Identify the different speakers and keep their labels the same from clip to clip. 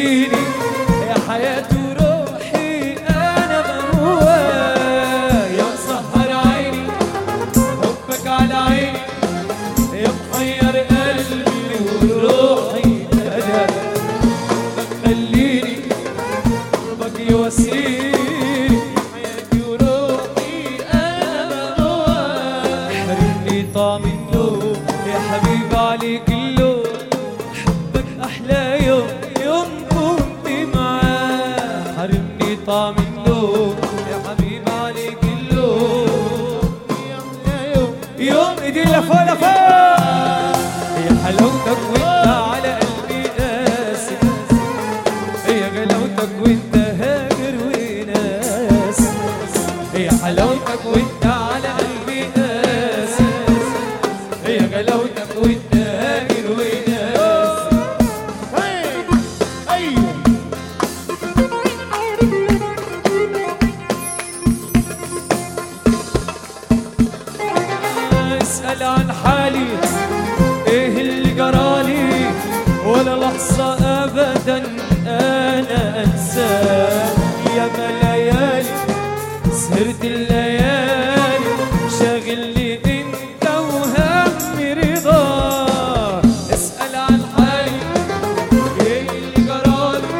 Speaker 1: يواسيني يا حياتي وروحي انا بهواك يا مسهر عيني حبك على عيني يا محير قلبي وروحي انا حبك خليني قربك يواسيني حياتي وروحي انا بهواك حرمني طعم النوم يا حبيبي عليك اللوم حبك احلى يوم يوم كنت معاه حرمني طعم النوم يا حبيبي عليك اللوم يا أحلى يوم يوم ايدي لفوق لفوق يا حلاوتك وانت على قلبي قاسي يا غلاوتك وانت هاجر وناس يا حلاوتك وانت على قلبي قاسي يا غلاوتك وانت هاجر وناس
Speaker 2: ايوه
Speaker 1: اسأل عن حالي ايه اللي جرالي ولا لحظة ابدا انا انساه يا ما ليالي سهرت الليالي شاغلني انت وهمي رضا اسأل عن حالي ايه اللي جرالي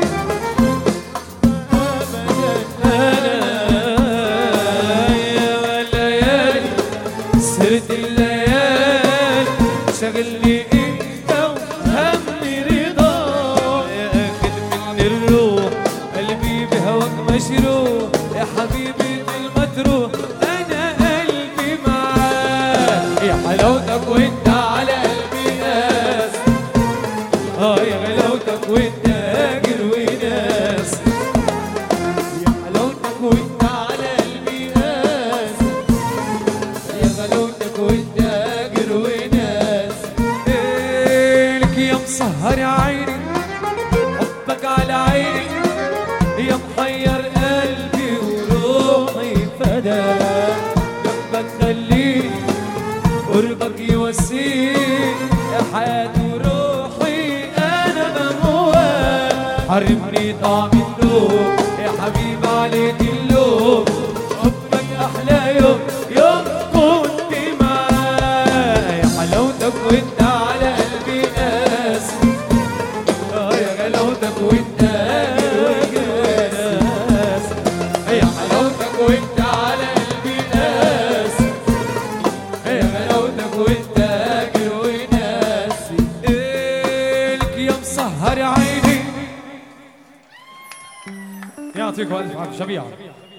Speaker 1: انا يا ليالي سهرت الليالي شغلني انت وهمي رضا يا اخد من الروح قلبي بهواك مشروح يا حبيبي المتروح انا قلبي معاك يا حلاوتك وانت على قلبي ناس اه يا غلاوتك وانت هاجر وناس يا حلاوتك وانت على قلبي ناس يا غلاوتك وانت هاجر وناس لك يا مسهر عيني حبك على عيني يا محير قلبي وروحي فداك جنبك خليني قربك يواسيني يا حياتي وروحي انا بموت حرمني طعم النوم يا حبيبي عليك اللوم حبك احلى يوم يوم كنت معايا يا حلاوتك وانت على قلبي قاسي اه يا غلاوتك وانت ناس يا حلاوتك وانت على قلبي ناس يا غلاوتك وانت هاجر وناسي لك يا مسهر عيني يعطيكم الف عافيه جميعا